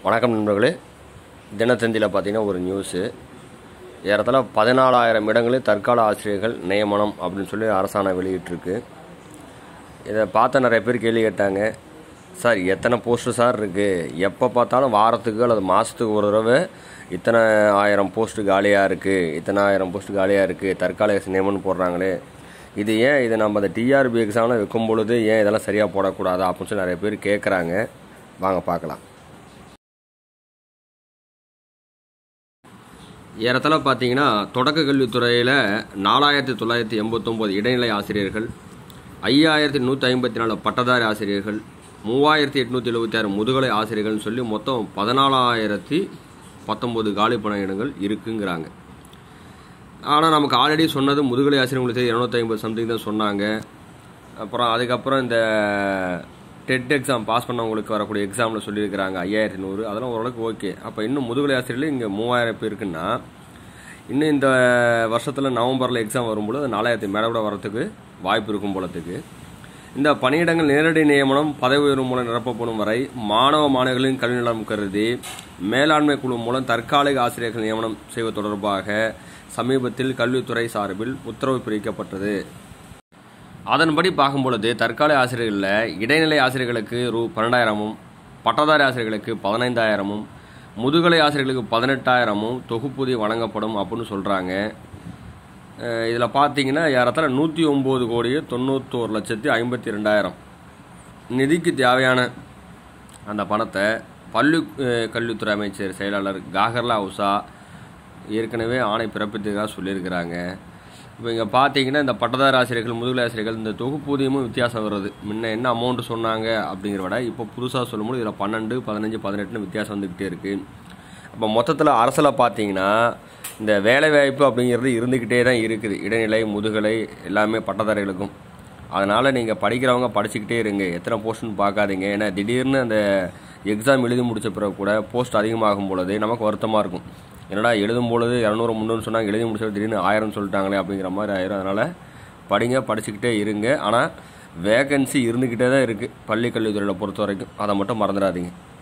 வணக்கம் நண்பர்களே தினத்தந்தியில் பார்த்தீங்கன்னா ஒரு நியூஸு ஏறத்தாழ பதினாலாயிரம் இடங்களில் தற்கால ஆசிரியர்கள் நியமனம் அப்படின்னு சொல்லி அரசாணை வெளியிட்டிருக்கு இதை பார்த்த நிறைய பேர் கேள்வி கேட்டாங்க சார் எத்தனை போஸ்ட்டு சார் இருக்குது எப்போ பார்த்தாலும் வாரத்துக்கு அல்லது மாதத்துக்கு ஒரு தடவை இத்தனை ஆயிரம் போஸ்ட்டு காலியாக இருக்குது இத்தனை ஆயிரம் போஸ்ட்டு காலியாக இருக்குது தற்காலிக நியமனம் போடுறாங்களே இது ஏன் இதை நம்ம அந்த டிஆர்பி எக்ஸாமில் வைக்கும் பொழுது ஏன் இதெல்லாம் சரியாக போடக்கூடாதா அப்படின்னு சொல்லி நிறைய பேர் கேட்குறாங்க வாங்க பார்க்கலாம் ஏறத்தாழ பார்த்தீங்கன்னா தொடக்க கல்வித்துறையில் நாலாயிரத்தி தொள்ளாயிரத்தி எண்பத்தொம்போது இடைநிலை ஆசிரியர்கள் ஐயாயிரத்தி நூற்றி ஐம்பத்தி நாலு பட்டதாரி ஆசிரியர்கள் மூவாயிரத்தி எட்நூற்றி எழுபத்தி ஆறு முதுகலை ஆசிரியர்கள்னு சொல்லி மொத்தம் பதினாலாயிரத்தி பத்தொம்போது காலி பணியிடங்கள் இருக்குங்கிறாங்க ஆனால் நமக்கு ஆல்ரெடி சொன்னது முதுகலை ஆசிரியர்களுக்கு இரநூத்தி ஐம்பது சம்திங் தான் சொன்னாங்க அப்புறம் அதுக்கப்புறம் இந்த டெட் எக்ஸாம் பாஸ் பண்ணவங்களுக்கு வரக்கூடிய எக்ஸாமில் சொல்லியிருக்கிறாங்க ஐயாயிரத்தி நூறு அதெல்லாம் ஓரளவுக்கு ஓகே அப்போ இன்னும் முதுகலை ஆசிரியர்கள் இங்கே மூவாயிரம் பேருக்குன்னா இன்னும் இந்த வருஷத்தில் நவம்பரில் எக்ஸாம் வரும்போது அது நாலாயிரத்தி மேலே கூட வரத்துக்கு வாய்ப்பு இருக்கும் போலத்துக்கு இந்த பணியிடங்கள் நேரடி நியமனம் பதவி உயர்வு மூலம் நிரப்பப்படும் வரை மாணவ மாணவிகளின் கல்வி நலம் கருதி மேலாண்மை குழு மூலம் தற்காலிக ஆசிரியர்கள் நியமனம் செய்வது தொடர்பாக சமீபத்தில் கல்வித்துறை சார்பில் உத்தரவு பிரிக்கப்பட்டது அதன்படி பார்க்கும்பொழுது தற்காலிக ஆசிரியர்களில் இடைநிலை ஆசிரியர்களுக்கு ரூ பன்னெண்டாயிரமும் பட்டதாரி ஆசிரியர்களுக்கு பதினைந்தாயிரமும் முதுகலை ஆசிரியர்களுக்கு பதினெட்டாயிரமும் தொகுப்பூதியம் வழங்கப்படும் அப்படின்னு சொல்கிறாங்க இதில் பார்த்தீங்கன்னா ஏறத்தாழ நூற்றி ஒம்பது கோடியே தொண்ணூத்தோரு லட்சத்தி ஐம்பத்தி ரெண்டாயிரம் நிதிக்கு தேவையான அந்த பணத்தை பள்ளி அஹ், கல்வித்துறை அமைச்சர் செயலாளர் காகர்லா உஷா ஏற்கனவே ஆணை பிறப்பித்ததாக சொல்லியிருக்கிறாங்க இப்போ இங்கே பார்த்தீங்கன்னா இந்த பட்டதாரி ஆசிரியர்கள் முதுகலை ஆசிரியர்கள் இந்த தொகுப்பூதியமும் வித்தியாசம் வருது முன்ன என்ன அமௌண்ட் சொன்னாங்க அப்படிங்கிற விட இப்போ புதுசாக சொல்லும்போது இதில் பன்னெண்டு பதினஞ்சு பதினெட்டுன்னு வித்தியாசம் வந்துக்கிட்டே இருக்குது அப்போ மொத்தத்தில் அரசில் பார்த்தீங்கன்னா இந்த வேலைவாய்ப்பு அப்படிங்கிறது இருந்துக்கிட்டே தான் இருக்குது இடைநிலை முதுகலை எல்லாமே பட்டதாரிகளுக்கும் அதனால் நீங்கள் படிக்கிறவங்க படிச்சுக்கிட்டே இருங்க எத்தனை போஸ்ட்னு பார்க்காதீங்க ஏன்னா திடீர்னு அந்த எக்ஸாம் எழுதி முடிச்ச பிறகு கூட போஸ்ட் அதிகமாகும் பொழுது நமக்கு வருத்தமாக இருக்கும் என்னடா எழுதும் பொழுது இரநூறு முந்நூறு சொன்னாங்க எழுதி முடிச்ச திடீர்னு ஆயிரம் சொல்லிட்டாங்களே அப்படிங்கிற மாதிரி ஆயிரும் அதனால் படிங்க படிச்சுக்கிட்டே இருங்க ஆனால் வேகன்சி இருந்துக்கிட்டே தான் இருக்குது பள்ளி கல்வித்துறையில் பொறுத்த வரைக்கும் அதை மட்டும் மறந்துடாதீங்க